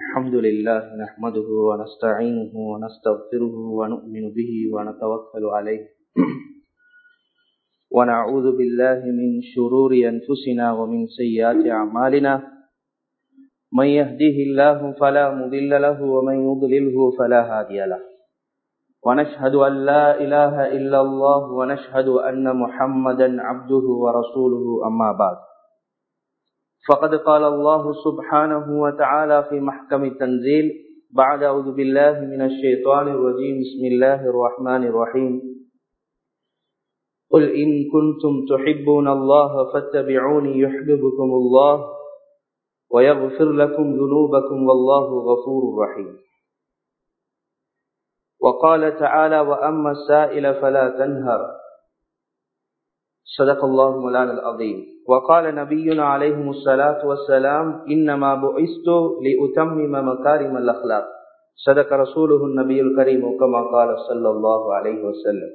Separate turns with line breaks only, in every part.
الحمد لله نحمده ونستعينه ونستغفره ونؤمن به ونتوكل عليه ونعوذ بالله من شرور أنفسنا ومن سيئات أعمالنا من يهده الله فلا مضل له ومن يضلله فلا هادي له ونشهد أن لا إله إلا الله ونشهد أن محمدا عبده ورسوله أما بعد فقد قال الله سبحانه وتعالى في محكم التنزيل بعد أعوذ بالله من الشيطان الرجيم بسم الله الرحمن الرحيم قل إن كنتم تحبون الله فاتبعوني يحببكم الله ويغفر لكم ذنوبكم والله غفور رحيم وقال تعالى وأما السائل فلا تنهر صدق الله مولانا العظيم وقال نبينا عليه الصلاة والسلام إنما بعثت لأتمم مكارم الأخلاق صدق رسوله النبي الكريم كما قال صلى الله عليه وسلم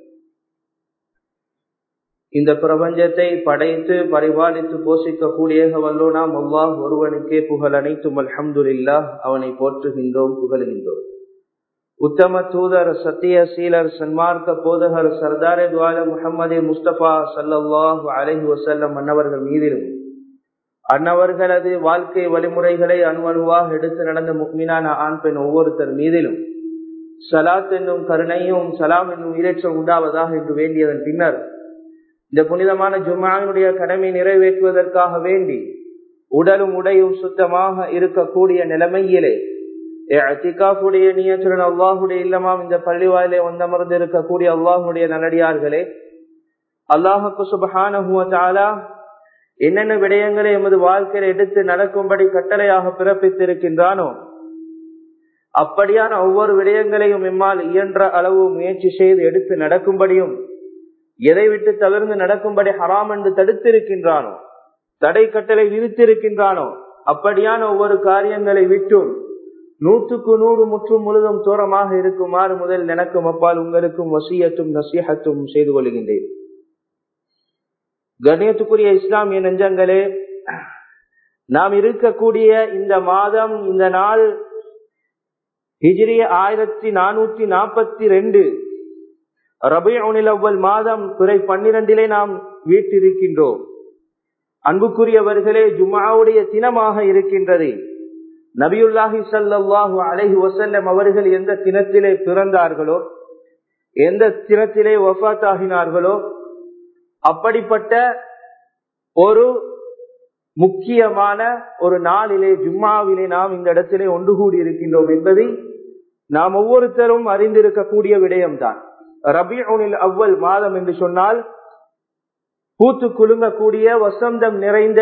இந்த பிரபஞ்சத்தை படைத்து பரிபாலித்து போஷிக்கக்கூடிய வல்லோனாம் அல்லாஹ் ஒருவனுக்கே புகழ் அனைத்தும் அல்ஹம்துல்லா அவனை போற்றுகின்றோம் புகழுகின்றோம் உத்தம தூதர் சத்திய சீலர் சன்மார்க்க போதகர் சர்தாரே துவால முகமது முஸ்தபா சல்லாஹு அலஹி வசல்லம் அன்னவர்கள் மீதிலும் அன்னவர்களது வாழ்க்கை வழிமுறைகளை அணுவணுவாக எடுத்து நடந்த முக்மினான ஆண் பெண் ஒவ்வொருத்தர் மீதிலும் சலாத் என்னும் கருணையும் சலாம் என்னும் இறைச்சம் உண்டாவதாக என்று வேண்டியதன் பின்னர் இந்த புனிதமான ஜுமாவினுடைய கடமை நிறைவேற்றுவதற்காக வேண்டி உடலும் உடையும் சுத்தமாக இருக்கக்கூடிய நிலைமையிலே அத்திகாஃபுடைய நீயத்துடன் அல்லாஹுடைய இல்லமாம் இந்த பள்ளிவாயிலே வந்தமர்ந்து இருக்கக்கூடிய அல்லாஹுடைய நல்லடியார்களே அல்லாஹுக்கு சுபஹானஹுவத்தாலா என்னென்ன விடயங்களை எமது வாழ்க்கையில எடுத்து நடக்கும்படி கட்டளையாக பிறப்பித்திருக்கின்றானோ அப்படியான ஒவ்வொரு விடயங்களையும் எம்மால் இயன்ற அளவு முயற்சி செய்து எடுத்து நடக்கும்படியும் எதை விட்டு தவிர்த்து நடக்கும்படி ஹராம் என்று தடுத்திருக்கின்றானோ தடை கட்டளை விதித்திருக்கின்றானோ அப்படியான ஒவ்வொரு காரியங்களை விட்டும் நூற்றுக்கு நூறு முற்றும் முழுதும் தூரமாக இருக்குமாறு முதல் எனக்கும் அப்பால் உங்களுக்கும் வசியத்தும் நசீகத்தும் செய்து கொள்கின்றேன் கணியத்துக்குரிய இஸ்லாமிய நெஞ்சங்களே நாம் இருக்கக்கூடிய இந்த மாதம் இந்த நாள் ஹிஜ்ரி ஆயிரத்தி நானூத்தி நாற்பத்தி ரெண்டு ரபியுனில் அவ்வள் மாதம் துறை பன்னிரண்டிலே நாம் வீட்டிருக்கின்றோம் அன்புக்குரியவர்களே ஜுமாவுடைய தினமாக இருக்கின்றது நபியுல்லாஹி சல்லாஹூ அலஹி வசல்லம் அவர்கள் எந்த தினத்திலே பிறந்தார்களோ எந்த தினத்திலே வஃத் ஆகினார்களோ அப்படிப்பட்ட ஒரு முக்கியமான ஒரு நாளிலே ஜும்மாவிலே நாம் இந்த இடத்திலே ஒன்று கூடி இருக்கின்றோம் என்பதை நாம் ஒவ்வொருத்தரும் அறிந்திருக்கக்கூடிய விடயம்தான் ரபியுனில் அவ்வல் மாதம் என்று சொன்னால் பூத்து குலுங்கக்கூடிய வசந்தம் நிறைந்த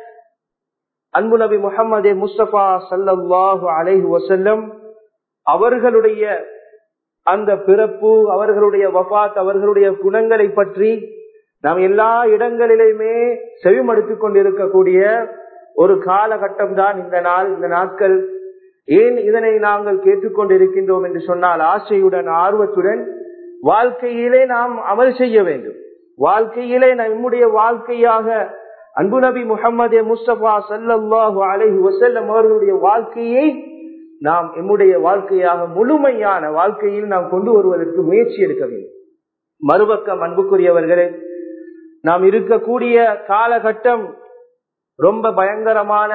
அன்பு நபி முகமது முஸ்தபா சல்லாஹு அலைஹு வசல்லம் அவர்களுடைய அந்த பிறப்பு அவர்களுடைய வபாத் அவர்களுடைய குணங்களை பற்றி நாம் எல்லா இடங்களிலுமே செவிமடுத்துக் கொண்டிருக்கக்கூடிய ஒரு காலகட்டம் தான் இந்த நாள் இந்த நாட்கள் ஏன் இதனை நாங்கள் கேட்டுக்கொண்டிருக்கின்றோம் என்று சொன்னால் ஆசையுடன் ஆர்வத்துடன் வாழ்க்கையிலே நாம் அமல் செய்ய வேண்டும் வாழ்க்கையிலே நம்முடைய வாழ்க்கையாக அன்பு நபி முகமது முஸ்தபா சல்லாஹு அலஹி வசல்லம் அவர்களுடைய வாழ்க்கையை நாம் எம்முடைய வாழ்க்கையாக முழுமையான வாழ்க்கையில் நாம் கொண்டு வருவதற்கு முயற்சி எடுக்க வேண்டும் மறுபக்கம் அன்புக்குரியவர்களே நாம் இருக்கக்கூடிய காலகட்டம் ரொம்ப பயங்கரமான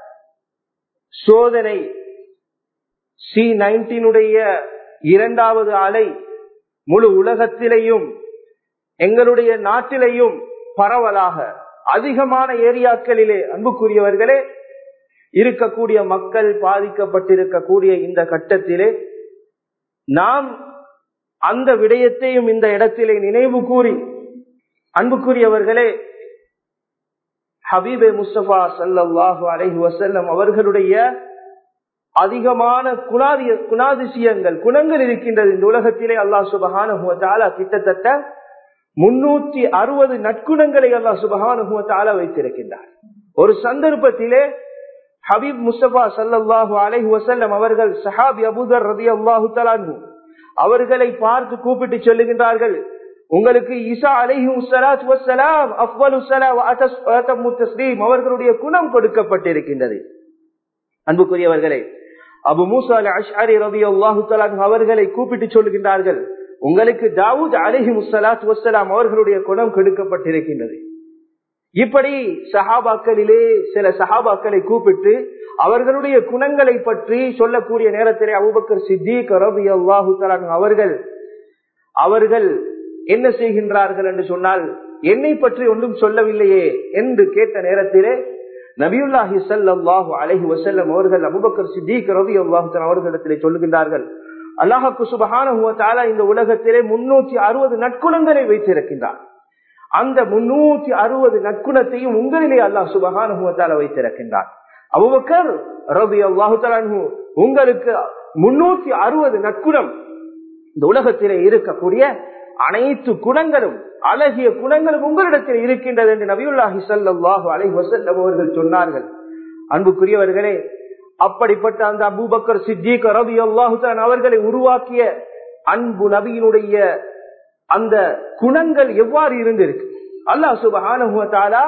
சோதனை சி நைன்டீனுடைய இரண்டாவது அலை முழு உலகத்திலேயும் எங்களுடைய நாட்டிலேயும் பரவலாக அதிகமான ஏரியாக்களிலே அன்புக்குரியவர்களே இருக்கக்கூடிய மக்கள் பாதிக்கப்பட்டிருக்கக்கூடிய இந்த கட்டத்திலே நாம் அந்த விடயத்தையும் இந்த இடத்திலே நினைவு கூறி அன்புக்குரியவர்களே ஹபீபே முஸ்தபா சல்லாஹு அலஹி வசல்லம் அவர்களுடைய அதிகமான குணாதிய குணாதிசயங்கள் குணங்கள் இருக்கின்றது இந்த உலகத்திலே அல்லா சுபகான கிட்டத்தட்ட முன்னூத்தி அறுபது நற்குணங்களை அல்லா சுபகான வைத்திருக்கின்றார் ஒரு சந்தர்ப்பத்திலே ஹபீப் முஸ்தபா சல்லாஹு அலஹி வசல்லம் அவர்கள் சஹாபி அபுதர் ரதி அல்லாஹு தலான்ஹு அவர்களை பார்த்து கூப்பிட்டு சொல்லுகின்றார்கள் உங்களுக்கு ஈசா அலைஹி சலாம் அவர்களுடைய குணம் கொடுக்கப்பட்டிருக்கின்றது அன்புக்குரியவர்களே அபு மூசா அலி அஷ்அரி ரவி அல்லாஹு அவர்களை கூப்பிட்டு சொல்கின்றார்கள் உங்களுக்கு தாவூத் அலிஹி முசலாத் வசலாம் அவர்களுடைய குணம் கெடுக்கப்பட்டிருக்கின்றது இப்படி சஹாபாக்களிலே சில சஹாபாக்களை கூப்பிட்டு அவர்களுடைய குணங்களை பற்றி சொல்லக்கூடிய நேரத்திலே அபுபக்கர் சித்திக் ரபி அல்லாஹு அவர்கள் அவர்கள் என்ன செய்கின்றார்கள் என்று சொன்னால் என்னை பற்றி ஒன்றும் சொல்லவில்லையே என்று கேட்ட நேரத்திலே நபியுல்லாஹி சல்லாஹூ அலஹி வசல்லம் அவர்கள் அபுபக்கர் சித்திக் ரவி அல்லாஹு அவர்களிடத்திலே சொல்லுகின்றார்கள் அல்லாஹு சுபஹான இந்த உலகத்திலே முன்னூற்றி அறுபது நற்குணங்களை வைத்திருக்கின்றார் அந்த முன்னூற்றி அறுபது நற்குணத்தையும் உங்களிலே அல்லாஹ் சுபஹான வைத்திருக்கின்றார் அபுபக்கர் ரவி அல்லாஹு உங்களுக்கு முன்னூற்றி அறுபது நற்குணம் இந்த உலகத்திலே இருக்கக்கூடிய அனைத்து குணங்களும் அழகிய குணங்களும் உங்களிடத்தில் இருக்கின்றது என்று நபியுல்லாஹி சல்லாஹு அலை வசல்லம் அவர்கள் சொன்னார்கள் அன்புக்குரியவர்களே அப்படிப்பட்ட அந்த அபூபக்கர் சித்திக் ரவி அல்லாஹுதான் அவர்களை உருவாக்கிய அன்பு நபியினுடைய அந்த குணங்கள் எவ்வாறு இருந்திருக்கு அல்லாஹ் சுபஹானுவத்தாலா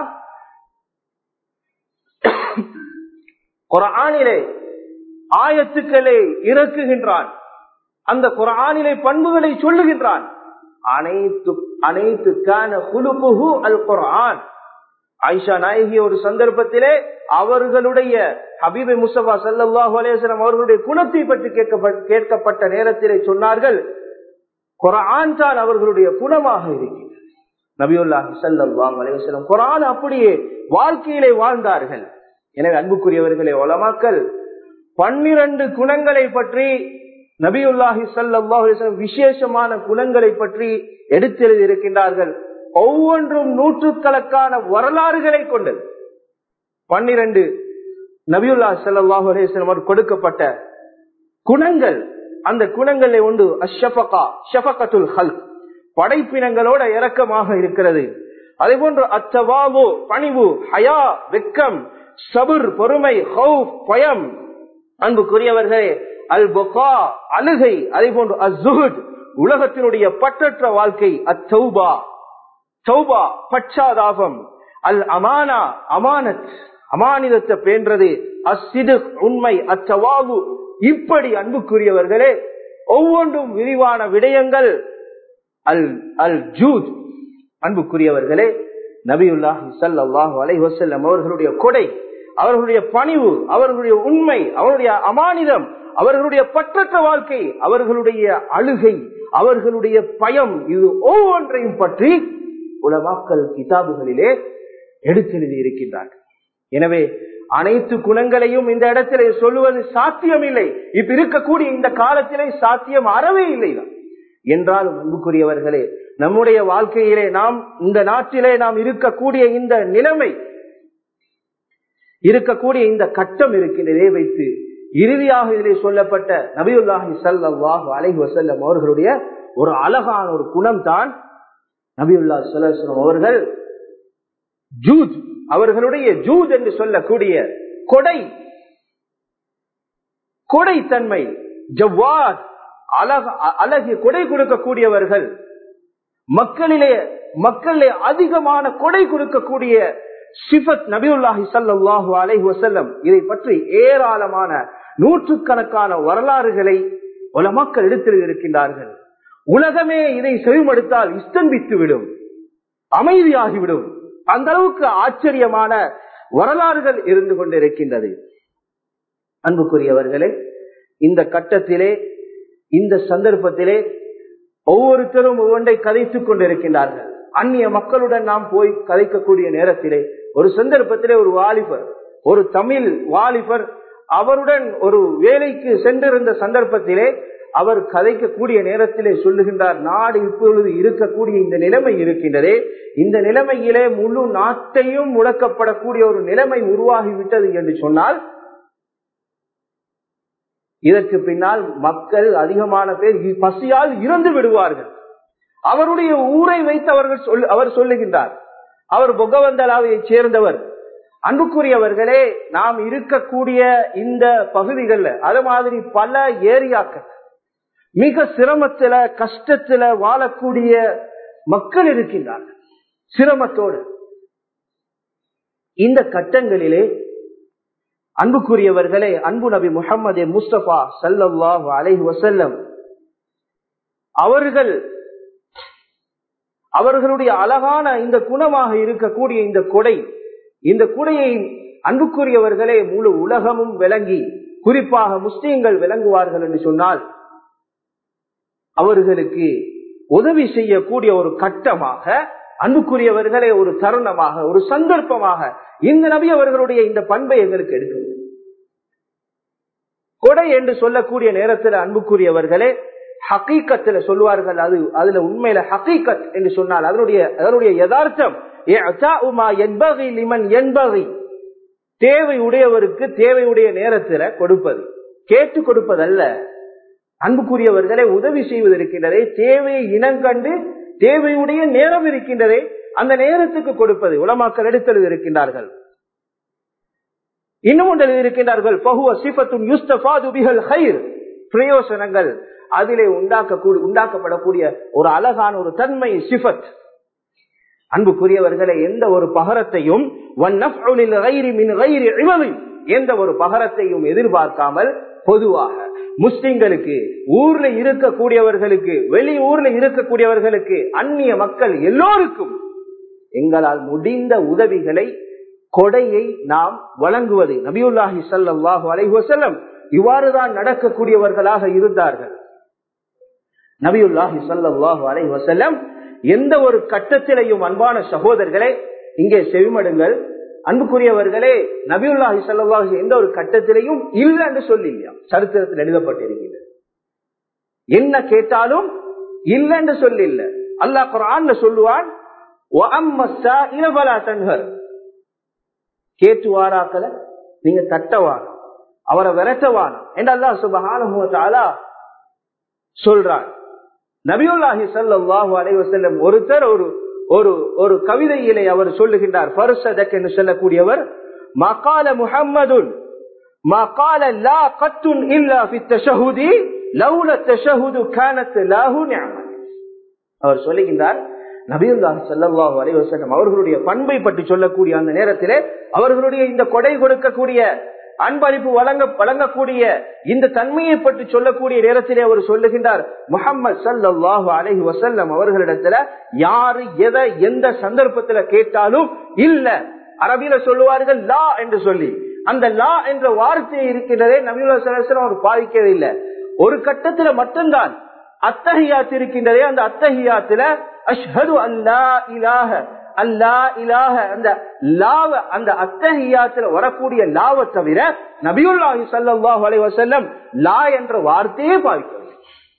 குரானிலே ஆயத்துக்களை இறக்குகின்றான் அந்த குரானிலே பண்புகளை சொல்லுகின்றான் அனைத்து அனைத்து கான குலுபுகு அல் குரான் ஆயிஷா நாயகி ஒரு சந்தர்ப்பத்திலே அவர்களுடைய ஹபீபை முசபா சல்லாஹூ அலேஸ்லாம் அவர்களுடைய குணத்தை பற்றி கேட்கப்பட்ட நேரத்திலே சொன்னார்கள் குரான் தான் அவர்களுடைய குணமாக இருக்கிறது நபியுல்லாஹி சல்லாஹ் அலேஸ்லம் குரான் அப்படியே வாழ்க்கையிலே வாழ்ந்தார்கள் எனவே அன்புக்குரியவர்களே ஒலமாக்கல் பன்னிரண்டு குணங்களை பற்றி நபியுல்லாஹி சல்லாஹ் விசேஷமான குணங்களை பற்றி எடுத்தெழுதி இருக்கின்றார்கள் ஒவ்வொன்றும் நூற்றுக்கணக்கான வரலாறுகளை கொண்டது பன்னிரண்டு நபியுல்லா சல்லாஹூ அலேஸ்லம் கொடுக்கப்பட்ட குணங்கள் அந்த குணங்களை உண்டு அஷபகா ஷபகத்துல் ஹல் படைப்பினங்களோட இறக்கமாக இருக்கிறது அதே போன்று அச்சவாவோ பணிவு ஹயா வெக்கம் சபுர் பொறுமை ஹவுப் பயம் அன்புக்குரியவர்களே அல் பொகா அழுகை அதே போன்று அசுஹுத் உலகத்தினுடைய பற்றற்ற வாழ்க்கை அத்தௌபா சௌபா பச்சாதாபம் அல் அமானா அமானத் அமானிதத்தை பேன்றது அசிது உண்மை அச்சவாவு இப்படி அன்புக்குரியவர்களே ஒவ்வொன்றும் விரிவான விடயங்கள் அல் அல் ஜூத் அன்புக்குரியவர்களே நபியுல்லாஹி சல்லாஹு அலை வசல்லம் அவர்களுடைய கொடை அவர்களுடைய பணிவு அவர்களுடைய உண்மை அவருடைய அமானிதம் அவர்களுடைய பற்றற்ற வாழ்க்கை அவர்களுடைய அழுகை அவர்களுடைய பயம் இது ஒவ்வொன்றையும் பற்றி உலமாக்கல் கிதாபுகளிலே எடுத்தெழுதி இருக்கின்றார்கள் எனவே அனைத்து குணங்களையும் இந்த இடத்திலே சொல்லுவது சாத்தியமில்லை இப்ப இருக்கக்கூடிய இந்த காலத்திலே சாத்தியம் அறவே இல்லை என்றாலும் அன்புக்குரியவர்களே நம்முடைய வாழ்க்கையிலே நாம் இந்த நாட்டிலே நாம் இருக்கக்கூடிய இந்த நிலைமை இருக்கக்கூடிய இந்த கட்டம் இருக்கின்றதே வைத்து இறுதியாக இதிலே சொல்லப்பட்ட நபியுல்லாஹி சல்லாஹ் அலை வசல்லம் அவர்களுடைய ஒரு அழகான ஒரு குணம் தான் நபியுல்லா சல்லாஹம் அவர்கள் ஜூத் அவர்களுடைய ஜூத் என்று சொல்லக்கூடிய கொடை கொடை தன்மை ஜவ்வாத் அழக அழகிய கொடை கொடுக்கக்கூடியவர்கள் மக்களிலே மக்களிலே அதிகமான கொடை கொடுக்கக்கூடிய சிபத் நபியுல்லாஹி சல்லாஹூ அலைஹி வசல்லம் இதை பற்றி ஏராளமான நூற்றுக்கணக்கான வரலாறுகளை பல மக்கள் எடுத்து இருக்கின்றார்கள் உலகமே இதை செவிமடுத்தால் இஸ்தம்பித்து விடும் அமைதியாகிவிடும் அந்த அளவுக்கு ஆச்சரியமான வரலாறுகள் இருந்து கொண்டிருக்கின்றது அன்புக்குரியவர்களே இந்த கட்டத்திலே இந்த சந்தர்ப்பத்திலே ஒவ்வொருத்தரும் ஒவ்வொன்றை கதைத்துக் கொண்டிருக்கின்றார்கள் அந்நிய மக்களுடன் நாம் போய் கதைக்கக்கூடிய நேரத்திலே ஒரு சந்தர்ப்பத்திலே ஒரு வாலிபர் ஒரு தமிழ் வாலிபர் அவருடன் ஒரு வேலைக்கு சென்றிருந்த சந்தர்ப்பத்திலே அவர் கதைக்கக்கூடிய நேரத்திலே சொல்லுகின்றார் நாடு இப்பொழுது இருக்கக்கூடிய இந்த நிலைமை இருக்கின்றதே இந்த நிலைமையிலே முழு நாட்டையும் முடக்கப்படக்கூடிய ஒரு நிலைமை உருவாகிவிட்டது என்று சொன்னால் இதற்கு பின்னால் மக்கள் அதிகமான பேர் பசியால் இறந்து விடுவார்கள் அவருடைய ஊரை வைத்து அவர்கள் சொல் அவர் சொல்லுகின்றார் அவர் பொகவந்தலாவையை சேர்ந்தவர் அன்புக்குரியவர்களே நாம் இருக்கக்கூடிய இந்த பகுதிகளில் அது மாதிரி பல ஏரியாக்கள் மிக சிரமத்துல கஷ்டத்துல வாழக்கூடிய மக்கள் இருக்கின்றார்கள் சிரமத்தோடு இந்த கட்டங்களிலே அன்புக்குரியவர்களே அன்பு நபி முகமது முஸ்தபா சல்லாஹ் அலைஹி வசல்லம் அவர்கள் அவர்களுடைய அழகான இந்த குணமாக இருக்கக்கூடிய இந்த கொடை இந்த குடையை அன்புக்குரியவர்களே முழு உலகமும் விளங்கி குறிப்பாக முஸ்லீம்கள் விளங்குவார்கள் என்று சொன்னால் அவர்களுக்கு உதவி செய்யக்கூடிய ஒரு கட்டமாக அன்புக்குரியவர்களே ஒரு தருணமாக ஒரு சந்தர்ப்பமாக இந்த நபி அவர்களுடைய இந்த பண்பை எங்களுக்கு எடுக்க கொடை என்று சொல்லக்கூடிய நேரத்தில் அன்புக்குரியவர்களே ஹக்கீக்கத்துல சொல்வார்கள் அது அதுல உண்மையில ஹக்கீக்கத் என்று சொன்னால் அதனுடைய அதனுடைய யதார்த்தம் என்பகை தேவை உடையவருக்கு தேவையுடைய நேரத்துல கொடுப்பது கேட்டு கொடுப்பதல்ல அன்புக்குரியவர்களை உதவி செய்வது இருக்கின்றதே தேவையை இனங்கண்டு தேவையுடைய நேரம் இருக்கின்றதே அந்த நேரத்துக்கு கொடுப்பது உலமாக்கள் எடுத்தெழுதி இருக்கின்றார்கள் இன்னும் ஒன்று இருக்கின்றார்கள் பிரயோசனங்கள் அதிலே உண்டாக்கக்கூடிய உண்டாக்கப்படக்கூடிய ஒரு அழகான ஒரு தன்மை சிஃபத் அன்புக்குரியவர்களை எந்த ஒரு பகரத்தையும் எந்த ஒரு பகரத்தையும் எதிர்பார்க்காமல் பொதுவாக முஸ்லிம்களுக்கு ஊர்ல இருக்கக்கூடியவர்களுக்கு வெளி ஊர்ல இருக்கக்கூடியவர்களுக்கு அந்நிய மக்கள் எல்லோருக்கும் எங்களால் முடிந்த உதவிகளை கொடையை நாம் வழங்குவது நபியுல்லாஹி சல்லாஹு அலைஹி வசல்லம் இவ்வாறுதான் நடக்கக்கூடியவர்களாக இருந்தார்கள் நபியுல்லாஹி சல்லாஹு அலைஹி வசல்லம் எந்த ஒரு கட்டத்திலையும் அன்பான சகோதரர்களே இங்கே செவிமடுங்கள் அன்புக்குரியவர்களே நபியுல்லாஹி சல்லாஹு எந்த ஒரு கட்டத்திலையும் இல்லை என்று சொல்லி சரித்திரத்தில் எழுதப்பட்டிருக்கிறது என்ன கேட்டாலும் இல்லை என்று சொல்லி இல்ல அல்லாஹ் குரான் சொல்லுவான் கேட்டு வாராக்கல நீங்க தட்டவானம் அவரை விரட்டவானம் என்று அல்லா சுபகான சொல்றான் நபியுல்லாஹி சல்லாஹூ அலைவசல்லம் ஒருத்தர் ஒரு ஒரு ஒரு கவிதையிலே அவர் சொல்லுகின்றார் பருசதக் என்று சொல்லக்கூடியவர் மகால முஹம்மதுன் மகால லா கத்துன் இல்லா ஃபி தஷஹுதி லௌல தஷஹுது கானத் லாஹு நிஅமத் அவர் சொல்லுகின்றார் நபியுல்லாஹி ஸல்லல்லாஹு அலைஹி வஸல்லம் அவர்களுடைய பண்பை பற்றி சொல்லக்கூடிய அந்த நேரத்திலே அவர்களுடைய இந்த கொடை கொடுக்கக்கூடிய அன்பளிப்பு வழங்க வழங்கக்கூடிய இந்த தன்மையை பற்றி சொல்லக்கூடிய நேரத்திலே அவர் சொல்லுகின்றார் முகம்மது சல்லாஹு அலஹி வசல்லம் அவர்களிடத்துல யாரு எதை எந்த சந்தர்ப்பத்துல கேட்டாலும் இல்ல அரபியில சொல்லுவார்கள் லா என்று சொல்லி அந்த லா என்ற வார்த்தை இருக்கின்றதே நபியுல்லா சலாசலம் அவர் பாதிக்கவே இல்லை ஒரு கட்டத்துல மட்டும்தான் அத்தகையாத்து இருக்கின்றதே அந்த அத்தகையாத்துல அஷ்ஹது அல்லா இலாஹ அல்லா இலாக அந்த லாவ அந்த அத்தகையாத்துல வரக்கூடிய லாவை தவிர நபியுல்லாஹி சல்லாஹூ அலை வசல்லம் லா என்ற வார்த்தையே பாதிக்கவில்லை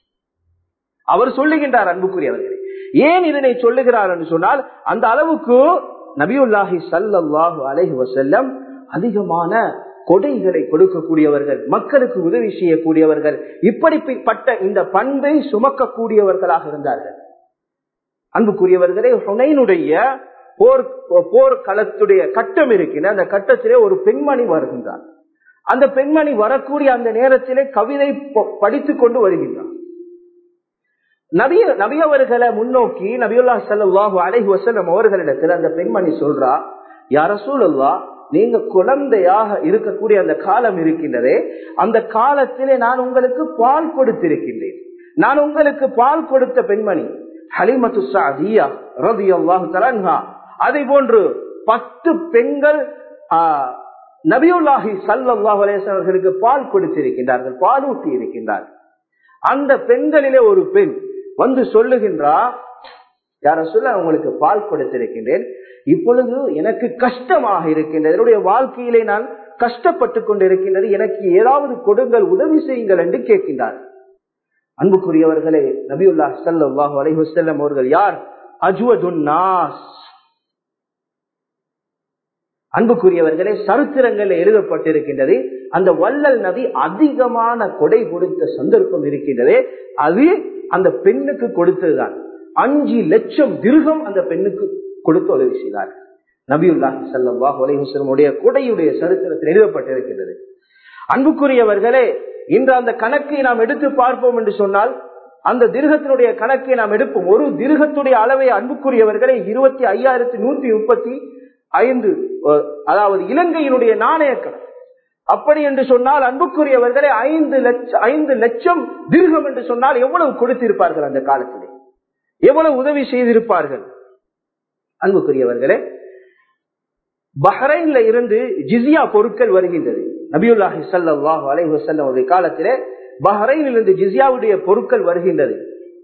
அவர் சொல்லுகின்றார் அன்புக்குரியவர்களே ஏன் இதனை சொல்லுகிறார் என்று சொன்னால் அந்த அளவுக்கு நபியுல்லாஹி சல்லாஹூ அலைஹி வசல்லம் அதிகமான கொடைகளை கொடுக்கக்கூடியவர்கள் மக்களுக்கு உதவி செய்யக்கூடியவர்கள் இப்படிப்பட்ட இந்த பண்பை சுமக்கக்கூடியவர்களாக இருந்தார்கள் அன்புக்குரியவர்களே ஹுனைனுடைய போர் போர் களத்துடைய கட்டம் இருக்கின்ற அந்த கட்டத்திலே ஒரு பெண்மணி வருகின்றார் அந்த பெண்மணி வரக்கூடிய அந்த நேரத்திலே கவிதை படித்துக் கொண்டு வருகின்றார் நபிய நபியவர்களை முன்னோக்கி நபியுல்லா சல்லாஹு அலைஹி வசல்லம் அவர்களிடத்தில் அந்த பெண்மணி சொல்றா யார சூழல்லா நீங்க குழந்தையாக இருக்கக்கூடிய அந்த காலம் இருக்கின்றதே அந்த காலத்திலே நான் உங்களுக்கு பால் கொடுத்திருக்கின்றேன் நான் உங்களுக்கு பால் கொடுத்த பெண்மணி ஹலிமத்து சாதியா ரதி அல்லாஹு தலன்ஹா அதே போன்று பத்து பெண்கள் நபியுல்லாஹி சல்லாஹ் அலேசவர்களுக்கு பால் கொடுத்திருக்கின்றார்கள் பால் ஊட்டி இருக்கின்றார்கள் அந்த பெண்களிலே ஒரு பெண் வந்து சொல்லுகின்றா யார சொல்ல உங்களுக்கு பால் கொடுத்திருக்கின்றேன் இப்பொழுது எனக்கு கஷ்டமாக இருக்கின்றது என்னுடைய வாழ்க்கையிலே நான் கஷ்டப்பட்டு கொண்டிருக்கின்றது எனக்கு ஏதாவது கொடுங்கள் உதவி செய்யுங்கள் என்று கேட்கின்றார்கள் அன்புக்குரியவர்களே நபியுல்லா சல்லாஹு அலைஹுசல்லம் அவர்கள் யார் அஜுவதுன்னாஸ் அன்புக்குரியவர்களே சரித்திரங்கள் எழுதப்பட்டிருக்கின்றது அந்த வள்ளல் நபி அதிகமான கொடை கொடுத்த சந்தர்ப்பம் இருக்கின்றதே அது அந்த பெண்ணுக்கு கொடுத்ததுதான் அஞ்சு லட்சம் திருகம் அந்த பெண்ணுக்கு கொடுத்து உதவி செய்தார் நபியுல்லாஹி சல்லாஹ் அலைஹுசலமுடைய கொடையுடைய சரித்திரத்தில் எழுதப்பட்டிருக்கின்றது அன்புக்குரியவர்களே இன்று அந்த கணக்கை நாம் எடுத்து பார்ப்போம் என்று சொன்னால் அந்த திருகத்தினுடைய கணக்கை நாம் எடுப்போம் ஒரு திருகத்துடைய அளவை அன்புக்குரியவர்களை இருபத்தி ஐயாயிரத்தி நூத்தி முப்பத்தி ஐந்து அதாவது இலங்கையினுடைய நாணய கணக்கு அப்படி என்று சொன்னால் அன்புக்குரியவர்களே ஐந்து லட்சம் ஐந்து லட்சம் திருகம் என்று சொன்னால் எவ்வளவு கொடுத்திருப்பார்கள் அந்த காலத்திலே எவ்வளவு உதவி செய்திருப்பார்கள் அன்புக்குரியவர்களே பஹ்ரைன்ல இருந்து ஜிசியா பொருட்கள் வருகின்றது நபியுல்லாஹி சல்லாஹ் அலை வசல்லம் அவருடைய காலத்திலே பஹ்ரைனில் இருந்து ஜிசியாவுடைய பொருட்கள் வருகின்றது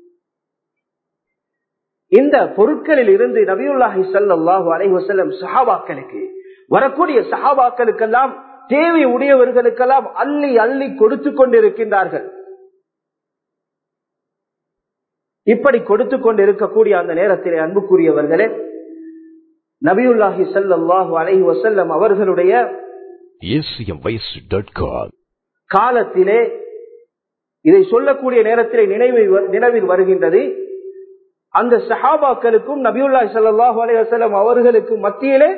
இந்த பொருட்களில் இருந்து நபியுல்லாஹி சல்லாஹூ அலை வசல்லம் சஹாபாக்களுக்கு வரக்கூடிய சஹாபாக்களுக்கெல்லாம் தேவை உடையவர்களுக்கெல்லாம் அள்ளி அள்ளி கொடுத்து கொண்டிருக்கின்றார்கள் இப்படி கொடுத்து கொண்டிருக்கக்கூடிய அந்த நேரத்திலே அன்புக்குரியவர்களே நபியுல்லாஹி சல்லாஹு அலஹி வசல்லம் அவர்களுடைய காலத்திலே இதை சொல்லக்கூடிய நேரத்திலே நினைவில் நினைவில் வருகின்றது அந்த சஹாபாக்களுக்கும் நபியுல்லாஹி சல்லாஹூ அலி வசல்லம் அவர்களுக்கு மத்தியிலே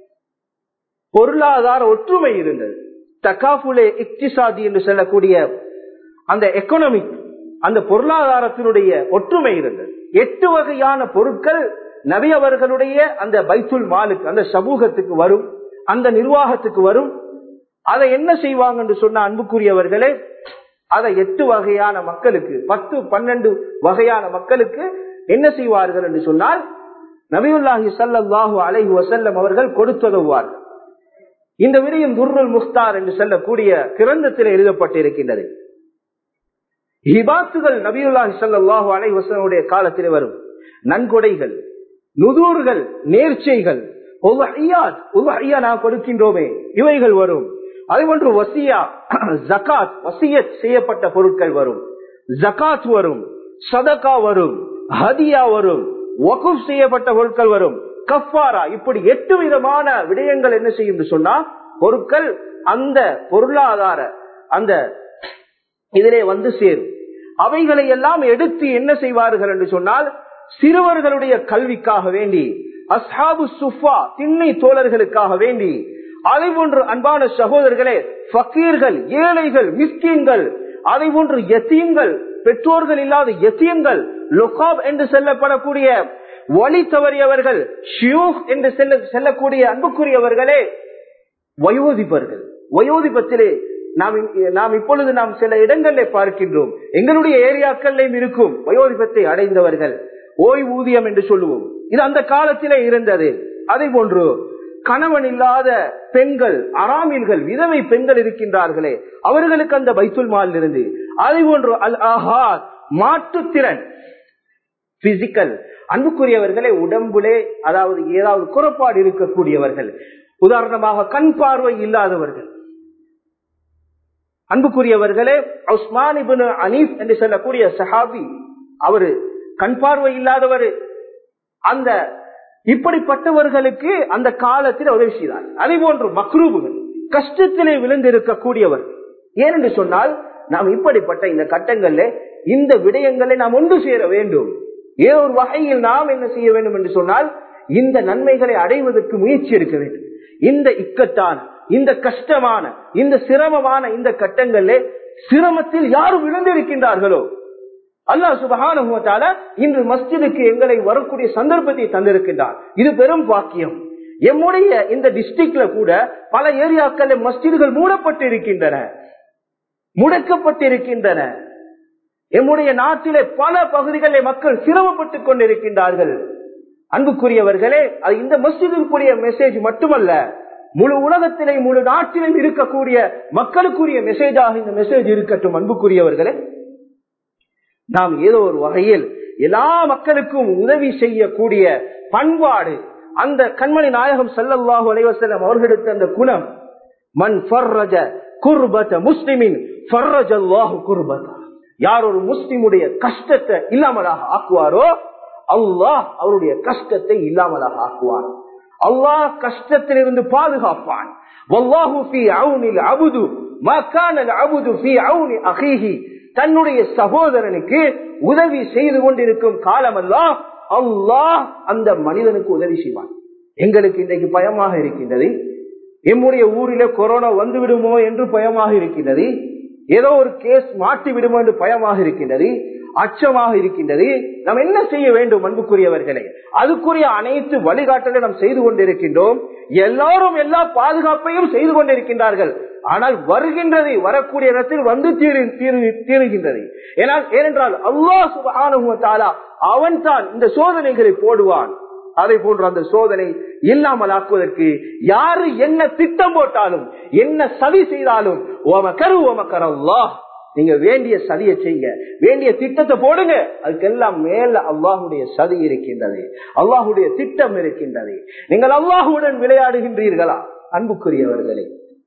பொருளாதார ஒற்றுமை இருந்தது தக்காஃபுலே இக்திசாதி என்று சொல்லக்கூடிய அந்த எக்கனாமிக் அந்த பொருளாதாரத்தினுடைய ஒற்றுமை இருந்தது எட்டு வகையான பொருட்கள் நபி அவர்களுடைய அந்த பைத்துல் மாலுக்கு அந்த சமூகத்துக்கு வரும் அந்த நிர்வாகத்துக்கு வரும் அதை என்ன செய்வாங்க என்று சொன்ன அன்புக்குரியவர்களே அதை எட்டு வகையான மக்களுக்கு பத்து பன்னெண்டு வகையான மக்களுக்கு என்ன செய்வார்கள் என்று சொன்னால் நபியுல்லாஹி சல்லாஹு அலைஹி வசல்லம் அவர்கள் கொடுத்ததுவார்கள் இந்த விரியும் துர்ருல் முஸ்தார் என்று சொல்லக்கூடிய கிரந்தத்தில் எழுதப்பட்டிருக்கின்றது ஹிபாத்துகள் நபியுல்லாஹி சல்லாஹு அலை வசனுடைய காலத்தில் வரும் நன்கொடைகள் நுதூர்கள் நேர்ச்சைகள் நான் கொடுக்கின்றோமே இவைகள் வரும் அதே போன்று வசியா ஜகாத் வசியத் செய்யப்பட்ட பொருட்கள் வரும் ஜகாத் வரும் சதகா வரும் ஹதியா வரும் வகுப் செய்யப்பட்ட பொருட்கள் வரும் கஃபாரா இப்படி எட்டு விதமான விடயங்கள் என்ன செய்யும் சொன்னா பொருட்கள் அந்த பொருளாதார அந்த இதிலே வந்து சேரும் அவைகளை எல்லாம் எடுத்து என்ன செய்வார்கள் என்று சொன்னால் சிறுவர்களுடைய கல்விக்காக வேண்டி அஸ்ஹாபு சுஃபா திண்ணை தோழர்களுக்காக வேண்டி அதை போன்று அன்பான சகோதரர்களே ஃபக்கீர்கள் ஏழைகள் மிஸ்கீன்கள் அதை போன்று எத்தீன்கள் பெற்றோர்கள் இல்லாத எத்தியங்கள் லொகாப் என்று சொல்லப்படக்கூடிய வழி தவறியவர்கள் ஷியூக் என்று செல்ல செல்லக்கூடிய அன்புக்குரியவர்களே வயோதிபர்கள் வயோதிபத்திலே நாம் நாம் இப்பொழுது நாம் சில இடங்களில் பார்க்கின்றோம் எங்களுடைய ஏரியாக்கள்லையும் இருக்கும் வயோதிபத்தை அடைந்தவர்கள் ஓய்வூதியம் என்று சொல்லுவோம் இது அந்த காலத்திலே இருந்தது அதே போன்று கணவன் இல்லாத பெண்கள் அராமில்கள் விதவை பெண்கள் இருக்கின்றார்களே அவர்களுக்கு அந்த பைத்துல் மால் இருந்து அதே போன்று அல் ஆஹாத் மாற்றுத்திறன் பிசிக்கல் அன்புக்குரியவர்களே உடம்புலே அதாவது ஏதாவது குறைபாடு இருக்கக்கூடியவர்கள் உதாரணமாக கண் பார்வை இல்லாதவர்கள் அன்புக்குரியவர்களே உஸ்மான் இபின் அனீப் என்று சொல்லக்கூடிய சஹாபி அவரு கண் பார்வை இல்லாதவர் அந்த இப்படிப்பட்டவர்களுக்கு அந்த காலத்தில் உதவி செய்தார் அதே போன்று மக்ரூபுகள் கஷ்டத்திலே விழுந்திருக்கக்கூடியவர் ஏனென்று சொன்னால் நாம் இப்படிப்பட்ட இந்த கட்டங்களில் இந்த விடயங்களை நாம் ஒன்று சேர வேண்டும் ஏதோ ஒரு வகையில் நாம் என்ன செய்ய வேண்டும் என்று சொன்னால் இந்த நன்மைகளை அடைவதற்கு முயற்சி எடுக்க வேண்டும் இந்த இக்கட்டான இந்த கஷ்டமான இந்த சிரமமான இந்த கட்டங்களிலே சிரமத்தில் யாரும் விழுந்திருக்கின்றார்களோ அல்லா சுபகான இன்று மஸ்ஜிதுக்கு எங்களை வரக்கூடிய சந்தர்ப்பத்தை தந்திருக்கின்றார் இது பெரும் பாக்கியம் எம்முடைய இந்த டிஸ்ட்ரிக்ட்ல கூட பல ஏரியாக்கள் மஸ்ஜிதுகள் மூடப்பட்டு இருக்கின்றன முடக்கப்பட்டிருக்கின்றன எம்முடைய நாட்டிலே பல பகுதிகளில் மக்கள் சிரமப்பட்டுக் கொண்டிருக்கின்றார்கள் அன்புக்குரியவர்களே அது இந்த மஸ்ஜிதுக்குரிய மெசேஜ் மட்டுமல்ல முழு உலகத்திலே முழு நாட்டிலும் இருக்கக்கூடிய மக்களுக்குரிய மெசேஜாக இந்த மெசேஜ் இருக்கட்டும் அன்புக்குரியவர்களே நாம் ஏதோ ஒரு வகையில் எல்லா மக்களுக்கும் உதவி செய்யக்கூடிய பண்பாடு அந்த கண்மணி நாயகம் சல்லல்லாஹு அலைவசல்லம் அவர்களுக்கு அந்த குணம் மண் ஃபர்ரஜ குர்பத முஸ்லிமின் ஃபர்ரஜ அல்லாஹு குர்பதா யார் ஒரு முஸ்லிமுடைய கஷ்டத்தை இல்லாமலாக ஆக்குவாரோ அல்லாஹ் அவருடைய கஷ்டத்தை இல்லாமலாக ஆக்குவார் அல்லாஹ் கஷ்டத்திலிருந்து பாதுகாப்பான் வல்லாஹு ஃபீ அவுனில் அபுது மா கான அபுது ஃபீ அவுனி அகீஹி தன்னுடைய சகோதரனுக்கு உதவி செய்து கொண்டிருக்கும் காலமெல்லாம் அல்லாஹ் அந்த மனிதனுக்கு உதவி செய்வான் எங்களுக்கு இன்றைக்கு பயமாக இருக்கின்றது எம்முடைய ஊரிலே கொரோனா வந்து விடுமோ என்று பயமாக இருக்கின்றது ஏதோ ஒரு கேஸ் மாட்டி விடுமோ என்று பயமாக இருக்கின்றது அச்சமாக இருக்கின்றது நாம் என்ன செய்ய வேண்டும் அன்புக்குரியவர்களே அதுக்குரிய அனைத்து வழிகாட்டலை நாம் செய்து கொண்டிருக்கின்றோம் எல்லாரும் எல்லா பாதுகாப்பையும் செய்து கொண்டிருக்கின்றார்கள் ஆனால் வருகின்றது வரக்கூடிய இடத்தில் வந்து தீரு தீரு- தீருகின்றது ஏனால் ஏனென்றால் அல்லாஹ் சுபஹானுவத்தாலா அவன் தான் இந்த சோதனைகளை போடுவான் அதை போன்ற அந்த சோதனை இல்லாமல் ஆக்குவதற்கு யாரு என்ன திட்டம் போட்டாலும் என்ன சதி செய்தாலும் ஓமக்கரு ஓமக்கர் அல்லாஹ் நீங்க வேண்டிய சதியை செய்ய வேண்டிய திட்டத்தை போடுங்க அதுக்கெல்லாம் மேல அல்லாஹுடைய சதி இருக்கின்றது அல்லாஹுடைய திட்டம் இருக்கின்றது நீங்கள் அல்லாஹுடன் விளையாடுகின்றீர்களா அன்புக்குரியவர்களே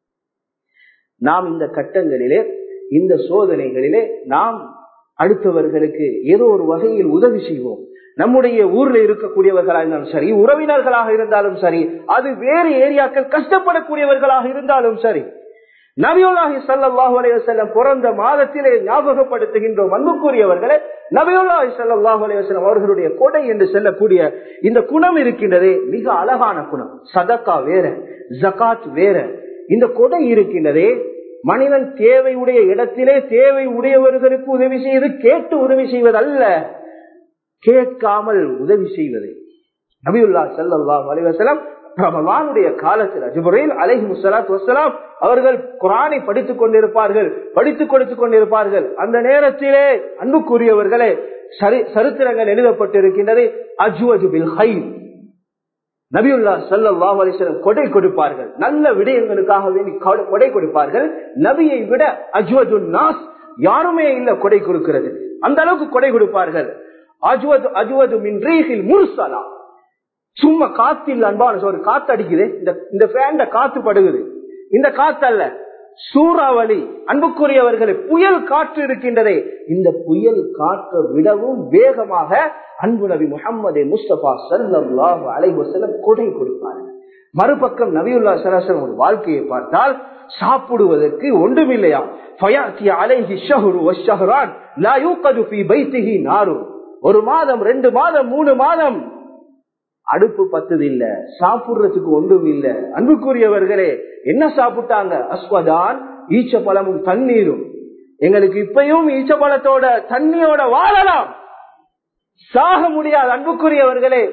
நாம் இந்த கட்டங்களிலே இந்த சோதனைகளிலே நாம் அடுத்தவர்களுக்கு ஏதோ ஒரு வகையில் உதவி செய்வோம் நம்முடைய ஊர்ல இருக்கக்கூடியவர்களாக இருந்தாலும் சரி உறவினர்களாக இருந்தாலும் சரி அது வேறு ஏரியாக்கள் கஷ்டப்படக்கூடியவர்களாக இருந்தாலும் சரி நபியுல்லாஹி ஸல்லல்லாஹு அலைஹி வஸல்லம் பிறந்த மாதத்திலே ஞாபகப்படுத்துகின்றோம் அன்புக்குரியவர்களே நபியுல்லாஹி ஸல்லல்லாஹு அலைஹி வஸல்லம் அவர்களுடைய கொடை என்று சொல்லக்கூடிய இந்த குணம் இருக்கின்றதே மிக அழகான குணம் சதக்கா வேற ஜகாத் வேற இந்த கொடை இருக்கின்றதே மனிதன் தேவையுடைய இடத்திலே தேவை உடையவர்களுக்கு உதவி செய்வது கேட்டு உதவி செய்வதல்ல கேட்காமல் உதவி செய்வது நபியுல்லா ஸல்லல்லாஹு அலைஹி வஸல்லம் ரமலானுடைய காலத்தில் ஜிப்ரீல் அலைஹி முஸ்ஸலாத்து வஸ்ஸலாம் அவர்கள் குரானை படித்துக் கொண்டிருப்பார்கள் படித்துக் கொடுத்துக் கொண்டிருப்பார்கள் அந்த நேரத்திலே அன்புக்குரியவர்களே சரி சரித்திரங்கள் எழுதப்பட்டிருக்கின்றது அஜ்வது பில் ஹைர் நபியுல்லா ஸல்லல்லாஹு அலைஹி வஸல்லம் கொடை கொடுப்பார்கள் நல்ல விடயங்களுக்காக வேண்டி கொடை- கொடை கொடுப்பார்கள் நபியை விட அஜ்வது நாஸ் யாருமே இல்ல கொடை கொடுக்கிறது அந்த அளவுக்கு கொடை கொடுப்பார்கள் அஜ்வது அஜ்வது மின் ரீஹில் முர்சலா சும்மா காத்தில் அன்பான ஒரு காத்து அடிக்குது இந்த இந்த ஃபேன்ல காத்து படுகுது இந்த காத்து அல்ல சூறாவளி அன்புக்குரியவர்களே புயல் காற்று இருக்கின்றதே இந்த புயல் காற்றை விடவும் வேகமாக அன்பு நபி முகமது முஸ்தபா சல்லாஹு அலைஹி வஸல்லம் கொடை கொடுப்பார்கள் மறுபக்கம் நபியுல்லா சலாசலம் ஒரு வாழ்க்கையை பார்த்தால் சாப்பிடுவதற்கு ஒன்றுமில்லையா ஃபயாத்தி அலைஹி ஷஹ்ரு வஷ்ஷஹ்ரான் லா யூகது ஃபீ பைத்திஹி நாரு ஒரு மாதம் ரெண்டு மாதம் மூணு மாதம் அடுப்பு பத்தது இல்ல சாப்பிடுறதுக்கு ஒன்றும் இல்ல அன்புக்குரியவர்களே என்ன சாப்பிட்டாங்க அஸ்வதான் ஈச்ச பழமும் தண்ணீரும் எங்களுக்கு இப்பயும் ஈச்ச பழத்தோட தண்ணியோட வாழலாம் சாக முடியாது அன்புக்குரியவர்களே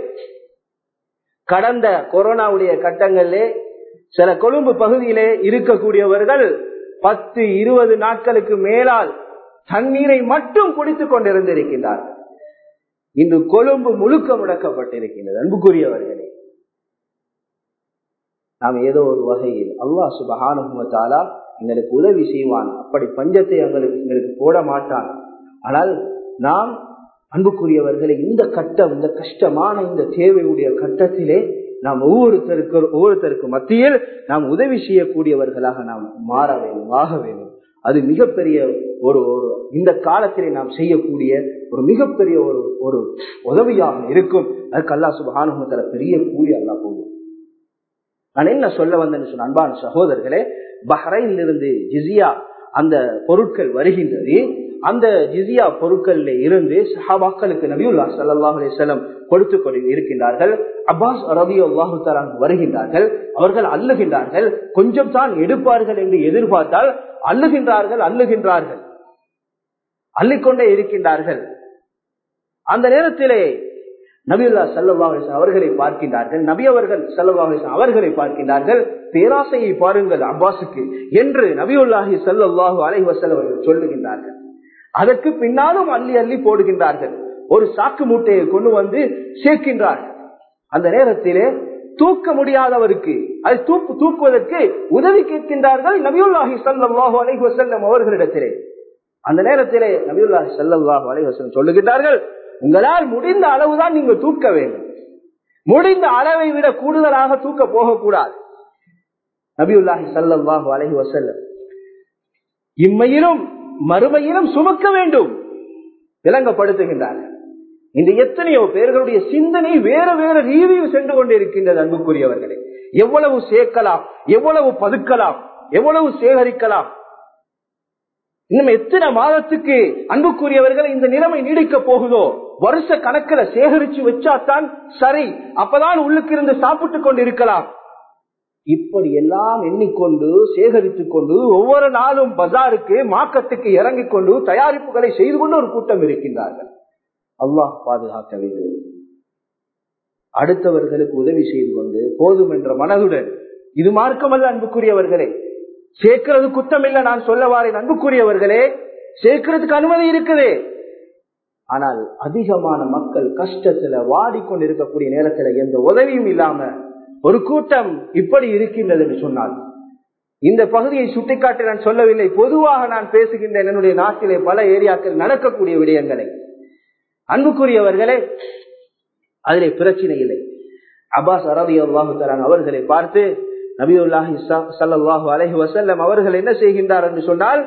கடந்த கொரோனாவுடைய கட்டங்களிலே சில கொழும்பு பகுதியிலே இருக்கக்கூடியவர்கள் பத்து இருபது நாட்களுக்கு மேலால் தண்ணீரை மட்டும் குடித்துக் கொண்டிருந்திருக்கின்றார்கள் இன்று கொழும்பு முழுக்க முடக்கப்பட்டிருக்கின்றது அன்புக்குரியவர்களே நாம் ஏதோ ஒரு வகையில் அல்லாஹ் சுபஹானுமத்தாலா எங்களுக்கு உதவி செய்வான் அப்படி பஞ்சத்தை எங்களுக்கு எங்களுக்கு போட மாட்டான் ஆனால் நாம் அன்புக்குரியவர்களை இந்த கட்டம் இந்த கஷ்டமான இந்த தேவையுடைய கட்டத்திலே நாம் ஒவ்வொருத்தருக்கு ஒவ்வொருத்தருக்கு மத்தியில் நாம் உதவி செய்யக்கூடியவர்களாக நாம் மாற வேண்டும் ஆக வேண்டும் அது மிகப்பெரிய ஒரு ஒரு இந்த காலத்திலே நாம் செய்யக்கூடிய ஒரு மிகப்பெரிய ஒரு ஒரு உதவியாக இருக்கும் அதுக்கு அல்லா சுபானுமத்தல பெரிய கூலி அல்லா போகும் நான் என்ன சொல்ல வந்தேன்னு சொன்ன அன்பான சகோதரர்களே பஹ்ரைனில் இருந்து ஜிசியா அந்த பொருட்கள் வருகின்றது அந்த ஜிசியா பொருட்கள்ல இருந்து சஹாபாக்களுக்கு நபியுல்லா சல்லாஹ் அலிசல்லம் கொடுத்து கொண்டு இருக்கின்றார்கள் அப்பாஸ் ரவி அல்லாஹு வருகின்றார்கள் அவர்கள் அல்லுகின்றார்கள் கொஞ்சம் தான் எடுப்பார்கள் என்று எதிர்பார்த்தால் அல்லுகின்றார்கள் அல்லுகின்றார்கள் அள்ளிக்கொண்டே இருக்கின்றார்கள் அந்த நேரத்திலே நபியுல்லா சல்லா அவர்களை பார்க்கின்றார்கள் நபி அவர்கள் சல்லா அவர்களை பார்க்கின்றார்கள் பேராசையை பாருங்கள் அப்பாஸுக்கு என்று நபியுல்லாஹி சல்லாஹூ அலை வசல் அவர்கள் சொல்லுகின்றார்கள் அதற்கு பின்னாலும் அள்ளி அள்ளி போடுகின்றார்கள் ஒரு சாக்கு மூட்டையை கொண்டு வந்து சேர்க்கின்றார்கள் அந்த நேரத்திலே தூக்க முடியாதவருக்கு அதை தூக்கு தூக்குவதற்கு உதவி கேட்கின்றார்கள் நபியுல்லாஹி சல்லாஹூ அலைஹி வசல்லம் அவர்களிடத்திலே அந்த நேரத்திலே நபியுல்லாஹி சல்லாஹூ அலைஹி வசல்லம் சொல்லுகின்றார்கள் உங்களால் முடிந்த அளவுதான் நீங்க தூக்க வேண்டும் முடிந்த அளவை விட கூடுதலாக தூக்க போகக்கூடாது நபியுல்லாஹி சல்லாஹூ அலைஹி வசல்லம் இம்மையிலும் மறுமையிலும் சுமக்க வேண்டும் விளங்கப்படுத்துகின்றார்கள் இந்த எத்தனையோ பேர்களுடைய சிந்தனை வேற வேற ரீதியில் சென்று கொண்டிருக்கின்றது அன்புக்குரியவர்களே எவ்வளவு சேர்க்கலாம் எவ்வளவு பதுக்கலாம் எவ்வளவு சேகரிக்கலாம் இன்னும் எத்தனை மாதத்துக்கு அன்புக்குரியவர்கள் இந்த நிலைமை நீடிக்க போகுதோ வருஷ கணக்கில் சேகரிச்சு வச்சாதான் சரி அப்பதான் உள்ளுக்கு இருந்து சாப்பிட்டு கொண்டு இருக்கலாம் இப்படி எல்லாம் எண்ணிக்கொண்டு சேகரித்துக் கொண்டு ஒவ்வொரு நாளும் பஜாருக்கு மாக்கத்துக்கு இறங்கிக் கொண்டு தயாரிப்புகளை செய்து கொண்டு ஒரு கூட்டம் இருக்கின்றார்கள் அல்லாஹ் பாதுகாக்க வேண்டும் அடுத்தவர்களுக்கு உதவி செய்து கொண்டு போதும் என்ற மனதுடன் இது மார்க்கமல்ல அன்புக்குரியவர்களே சேர்க்கிறது குத்தம் இல்ல நான் சொல்ல வாரேன் அன்புக்குரியவர்களே சேர்க்கிறதுக்கு அனுமதி இருக்குது ஆனால் அதிகமான மக்கள் கஷ்டத்துல வாடிக்கொண்டு இருக்கக்கூடிய நேரத்துல எந்த உதவியும் இல்லாம ஒரு கூட்டம் இப்படி இருக்கின்றது என்று சொன்னால் இந்த பகுதியை சுட்டிக்காட்டி நான் சொல்லவில்லை பொதுவாக நான் பேசுகின்றேன் என்னுடைய நாட்டிலே பல ஏரியாக்கள் நடக்கக்கூடிய விடயங்களை அன்புக்குரியவர்களே அதிலே பிரச்சனை இல்லை அப்பாஸ் அரபி அல்லாஹு தலான் அவர்களை பார்த்து நபியுல்லாஹி சல்லாஹு அலஹி வசல்லம் அவர்கள் என்ன செய்கின்றார் என்று சொன்னால்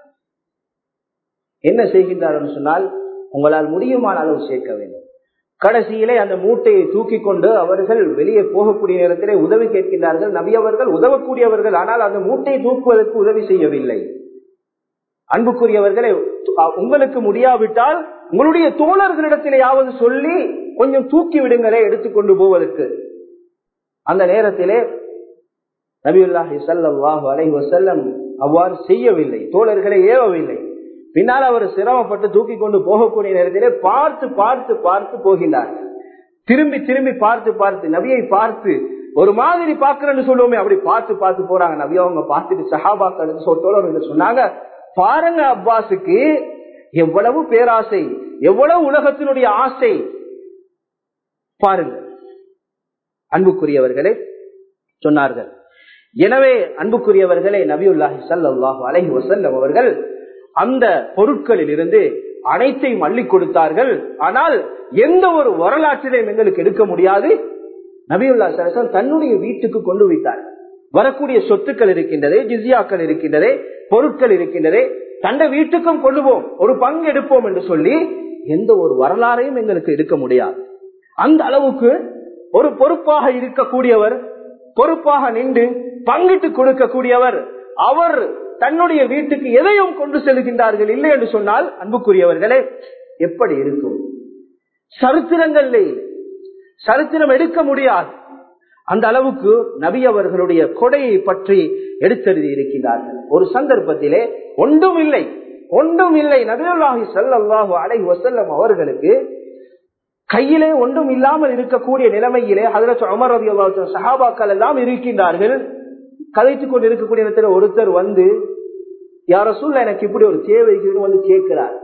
என்ன செய்கின்றார் என்று சொன்னால் உங்களால் முடியுமான அளவு சேர்க்க வேண்டும் கடைசியிலே அந்த மூட்டையை தூக்கி கொண்டு அவர்கள் வெளியே போகக்கூடிய நேரத்திலே உதவி கேட்கின்றார்கள் நபி அவர்கள் உதவக்கூடியவர்கள் ஆனால் அந்த மூட்டையை தூக்குவதற்கு உதவி செய்யவில்லை அன்புக்குரியவர்களே உங்களுக்கு முடியாவிட்டால் உங்களுடைய தோழர்களிடத்திலேயாவது சொல்லி கொஞ்சம் தூக்கி விடுங்களே எடுத்துக்கொண்டு போவதற்கு அந்த நேரத்திலே நபியுல்லாஹி சல்லாஹு அலை வசல்லம் அவ்வாறு செய்யவில்லை தோழர்களை ஏவவில்லை பின்னால் அவர் சிரமப்பட்டு தூக்கி கொண்டு போகக்கூடிய நேரத்திலே பார்த்து பார்த்து பார்த்து போகின்றார்கள் திரும்பி திரும்பி பார்த்து பார்த்து நபியை பார்த்து ஒரு மாதிரி பாக்குறேன்னு சொல்லுவோமே அப்படி பார்த்து பார்த்து போறாங்க நபி அவங்க பார்த்துட்டு சஹாபாக்கள் தோழர்கள் சொன்னாங்க பாருங்க அப்பாஸுக்கு எவ்வளவு பேராசை எவ்வளவு உலகத்தினுடைய ஆசை பாருங்க அன்புக்குரியவர்களே சொன்னார்கள் எனவே அன்புக்குரியவர்களே நபியுல்லாஹி சல்லாஹு அலஹி வசல்லம் அவர்கள் அந்த பொருட்களில் இருந்து அனைத்தையும் அள்ளி கொடுத்தார்கள் ஆனால் எந்த ஒரு வரலாற்றிலையும் எங்களுக்கு எடுக்க முடியாது நபியுல்லா சரசன் தன்னுடைய வீட்டுக்கு கொண்டு வைத்தார் வரக்கூடிய சொத்துக்கள் இருக்கின்றதே ஜிசியாக்கள் இருக்கின்றதே பொருட்கள் இருக்கின்றதே தண்ட வீட்டுக்கும் கொள்ளுவோம் ஒரு பங்கு எடுப்போம் என்று சொல்லி எந்த ஒரு வரலாறையும் எங்களுக்கு எடுக்க முடியாது அந்த அளவுக்கு ஒரு பொறுப்பாக இருக்கக்கூடியவர் பொறுப்பாக நின்று பங்கிட்டு கொடுக்கக்கூடியவர் அவர் தன்னுடைய வீட்டுக்கு எதையும் கொண்டு செல்கின்றார்கள் இல்லை என்று சொன்னால் அன்புக்குரியவர்களே எப்படி இருக்கும் சரித்திரங்கள்ல சரித்திரம் எடுக்க முடியாது அந்த அளவுக்கு நபி அவர்களுடைய கொடையை பற்றி எடுத்தெழுதி இருக்கின்றார்கள் ஒரு சந்தர்ப்பத்திலே ஒன்றும் இல்லை ஒன்றும் இல்லை நபியுல்லாஹி சல்லாஹு அலை வசல்லம் அவர்களுக்கு கையிலே ஒன்றும் இல்லாமல் இருக்கக்கூடிய நிலைமையிலே ஹதரத் அமர் ரவி சஹாபாக்கள் எல்லாம் இருக்கின்றார்கள் கதைத்துக் கொண்டு இருக்கக்கூடிய இடத்துல ஒருத்தர் வந்து யார சூழ்நிலை எனக்கு இப்படி ஒரு தேவைக்குன்னு வந்து கேட்கிறார்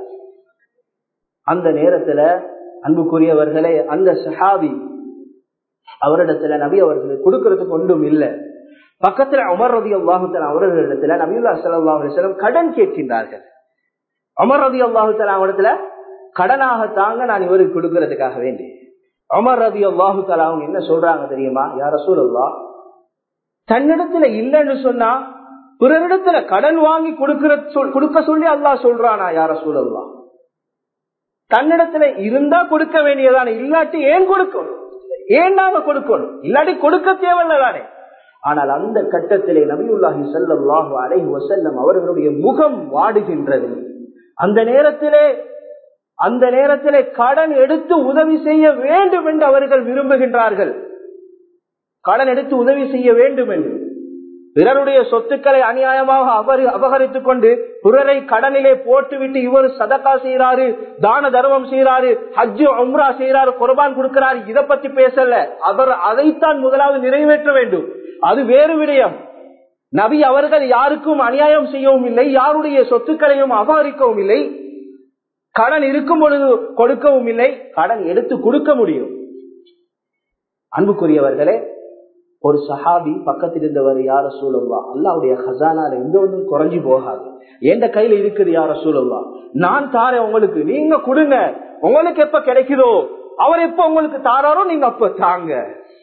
அந்த நேரத்துல அன்புக்குரியவர்களே அந்த சஹாபி அவரிடத்துல நபி அவர்களுக்கு கொடுக்கறதுக்கு ஒன்றும் இல்லை பக்கத்துல அமர் ரதி அல்லாஹுத்தன் அவர்களிடத்துல நபியுல்லா சல்லா அலிஸ்லாம் கடன் கேட்கின்றார்கள் அமர் ரதி அல்லாஹுத்தன் அவரிடத்துல கடனாக தாங்க நான் இவருக்கு கொடுக்கறதுக்காக வேண்டி அமர் ரதி அல்லாஹு அவங்க என்ன சொல்றாங்க தெரியுமா யார சூழல்லா தன்னிடத்துல இல்லைன்னு சொன்னா பிறரிடத்துல கடன் வாங்கி கொடுக்கிற கொடுக்க சொல்லி அல்லாஹ் சொல்றானா யார சூழல்லா தன்னிடத்துல இருந்தா கொடுக்க வேண்டியதானே இல்லாட்டி ஏன் கொடுக்கணும் ஏன் நாங்க கொடுக்கணும் இல்லாட்டி கொடுக்க தேவையில்லதானே ஆனால் அந்த கட்டத்திலே நபியுல்லாஹி சல்லாஹு அலைஹி வசல்லம் அவர்களுடைய முகம் வாடுகின்றது அந்த நேரத்திலே அந்த நேரத்திலே கடன் எடுத்து உதவி செய்ய வேண்டும் என்று அவர்கள் விரும்புகின்றார்கள் கடன் எடுத்து உதவி செய்ய வேண்டும் என்று பிறருடைய சொத்துக்களை அநியாயமாக அபகரித்துக் கொண்டு பிறரை கடனிலே போட்டுவிட்டு இவர் சதக்கா செய்யறாரு தான தர்மம் செய்யறாரு ஹஜ்ஜு உம்ரா செய்யறாரு குர்பான் கொடுக்கிறாரு இதை பத்தி பேசல அவர் அதைத்தான் முதலாவது நிறைவேற்ற வேண்டும் அது வேறு விடயம் நபி அவர்கள் யாருக்கும் அநியாயம் செய்யவும் இல்லை யாருடைய சொத்துக்களையும் அபகரிக்கவும் இல்லை கடன் இருக்கும் பொழுது கொடுக்கவும் இல்லை கடன் எடுத்து கொடுக்க முடியும் அன்புக்குரியவர்களே ஒரு சஹாபி பக்கத்தில் இருந்தவர் யார சூழல்வா அல்லாவுடைய ஹசானால எந்த ஒன்றும் குறைஞ்சி போகாது எந்த கையில இருக்குது யார சூழல்வா நான் தாரேன் உங்களுக்கு நீங்க கொடுங்க உங்களுக்கு எப்ப கிடைக்குதோ அவர் எப்ப உங்களுக்கு தாராரோ நீங்க அப்ப தாங்க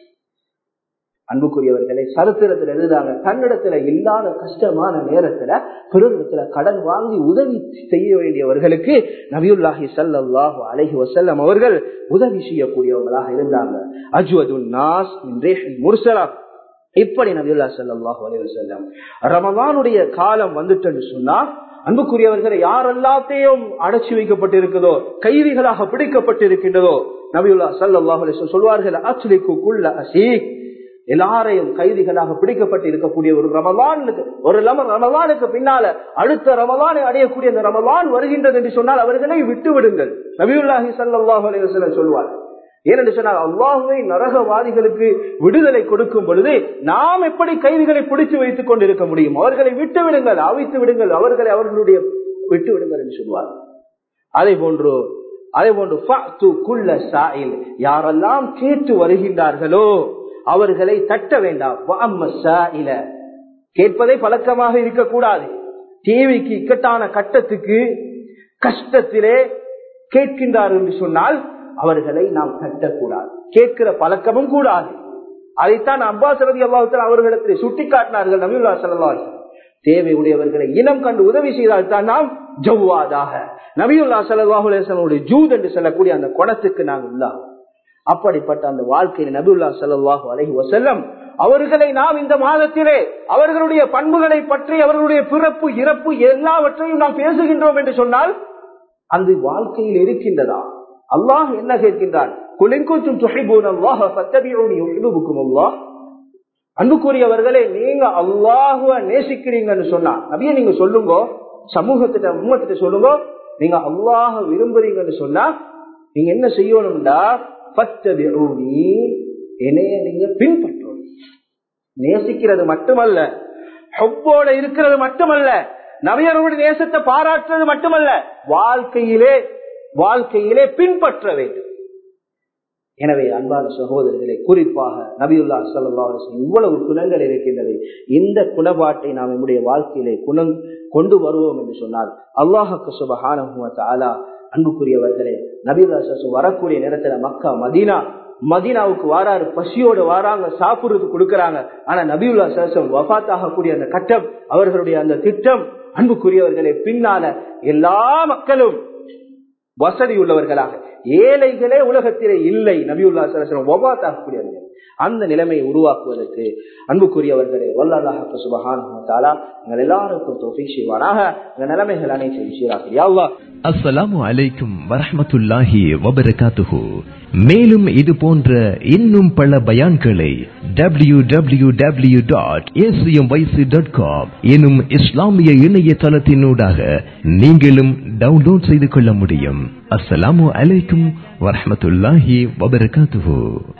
அன்புக்குரியவர்களை சரித்திரத்தில் எழுதாங்க தன்னிடத்துல இல்லாத கஷ்டமான நேரத்துல பிறரிடத்துல கடன் வாங்கி உதவி செய்ய வேண்டியவர்களுக்கு நபியுல்லாஹி சல்லாஹு அலஹி வசல்லம் அவர்கள் உதவி செய்யக்கூடியவங்களாக இருந்தாங்க அஜ்வது நாஸ் முர்சலா இப்படி நபியுல்லா சல்லாஹு அலி வசல்லம் ரமதானுடைய காலம் வந்துட்டுன்னு சொன்னா அன்புக்குரியவர்களை யார் எல்லாத்தையும் அடைச்சி வைக்கப்பட்டிருக்கிறதோ கைதிகளாக பிடிக்கப்பட்டிருக்கின்றதோ நபியுல்லா சல்லாஹு அலி சொல்வார்கள் அச்சுலிக்குள்ள அசீக் எல்லாரையும் கைதிகளாக பிடிக்கப்பட்டு இருக்கக்கூடிய ஒரு ரமலானுக்கு ஒரு ரமலானுக்கு பின்னால அடுத்த ரமலானை அடையக்கூடிய அந்த ரமலான் வருகின்றது என்று சொன்னால் அவர்களை விட்டு விடுங்கள் நபியுல்லாஹி சல்லாஹ் அலைவசல்லம் சொல்வார் ஏனென்று சொன்னால் அல்லாஹுவை நரகவாதிகளுக்கு விடுதலை கொடுக்கும் பொழுது நாம் எப்படி கைதிகளை பிடிச்சு வைத்துக் கொண்டிருக்க முடியும் அவர்களை விட்டு விடுங்கள் அவித்து விடுங்கள் அவர்களை அவர்களுடைய விட்டு விடுங்கள் என்று சொல்வார் அதே போன்று அதே போன்று யாரெல்லாம் கேட்டு வருகின்றார்களோ அவர்களை தட்ட வேண்டாம் கேட்பதை பழக்கமாக இருக்கக்கூடாது தேவைக்கு இக்கட்டான கட்டத்துக்கு கஷ்டத்திலே கேட்கின்றார் என்று சொன்னால் அவர்களை நாம் தட்டக்கூடாது கேட்கிற பழக்கமும் கூடாது அதைத்தான் அப்பாஸ் ரதி அல்லாஹ் அவர்களிடத்தில் சுட்டிக்காட்டினார்கள் நபியுல்லா சல்லா தேவை உடையவர்களை இனம் கண்டு உதவி செய்தால் தான் நாம் ஜவ்வாதாக நபியுல்லா சல்லாஹுடைய ஜூத் என்று சொல்லக்கூடிய அந்த குணத்துக்கு நாங்கள் உள்ளாகும் அப்படிப்பட்ட அந்த வாழ்க்கையில் நபியுல்லா சல்லாஹு அலஹி வசல்லம் அவர்களை நாம் இந்த மாதத்திலே அவர்களுடைய பண்புகளை பற்றி அவர்களுடைய பிறப்பு இறப்பு எல்லாவற்றையும் நாம் பேசுகின்றோம் என்று சொன்னால் அந்த வாழ்க்கையில் இருக்கின்றதா அல்லாஹ் என்ன கேட்கின்றான் அன்புக்குரியவர்களே நீங்க அல்லாஹுவ நேசிக்கிறீங்கன்னு சொன்னா நபிய நீங்க சொல்லுங்க சமூகத்திட்ட உம்மத்திட்ட சொல்லுங்க நீங்க அல்லாஹ விரும்புறீங்கன்னு சொன்னா நீங்க என்ன செய்யணும்டா பத்தபிஊனி என்னைய நீங்க பின்பற்றணும் நேசிக்கிறது மட்டுமல்ல ஹொப்போட இருக்கிறது மட்டுமல்ல நவியரோட நேசத்தை பாராட்டுறது மட்டுமல்ல வாழ்க்கையிலே வாழ்க்கையிலே பின்பற்ற வேண்டும் எனவே அன்பான சகோதரர்களை குறிப்பாக நபியுல்லா சல்லா இவ்வளவு குணங்கள் இருக்கின்றது இந்த குணபாட்டை நாம் நம்முடைய வாழ்க்கையிலே குணம் கொண்டு வருவோம் என்று சொன்னால் அல்லாஹுக்கு சுபஹானா அன்புக்குரியவர்களே நபியுல்லா வரக்கூடிய நேரத்துல மக்கா மதீனா மதீனாவுக்கு வாராரு பசியோடு வாராங்க சாப்பிடுறது கொடுக்கறாங்க ஆனா நபியுல்லா சரசம் வபாத் ஆகக்கூடிய அந்த கட்டம் அவர்களுடைய அந்த திட்டம் அன்புக்குரியவர்களே பின்னால எல்லா மக்களும் வசதி உள்ளவர்களாக ஏழைகளே உலகத்திலே இல்லை நபியுல்லா சரசனம் வபாத் ஆகக்கூடியவர்கள் அந்த நிலைமையை உருவாக்குவதற்கு அன்புக்குரியவர்களே வல்லதாக சுபகான எங்கள் எல்லாருக்கும் தோஃபி செய்வானாக இந்த நிலைமைகள் அனைத்தையும் சீராக்கியா
அஸ்ஸலாமு அலைக்கும் வரஹமத்துல்லாஹி வபரகாத்துஹு மேலும் இது போன்ற இன்னும் பல பயான்களை W W W dot dot com எனும் இஸ்லாமிய இணையதளத்தினூடாக நீங்களும் டவுன்லோட் செய்து கொள்ள முடியும் அஸ்ஸலாமு அலைக்கும் வரஹமத்துல்லாஹி வபரகாத்துஹு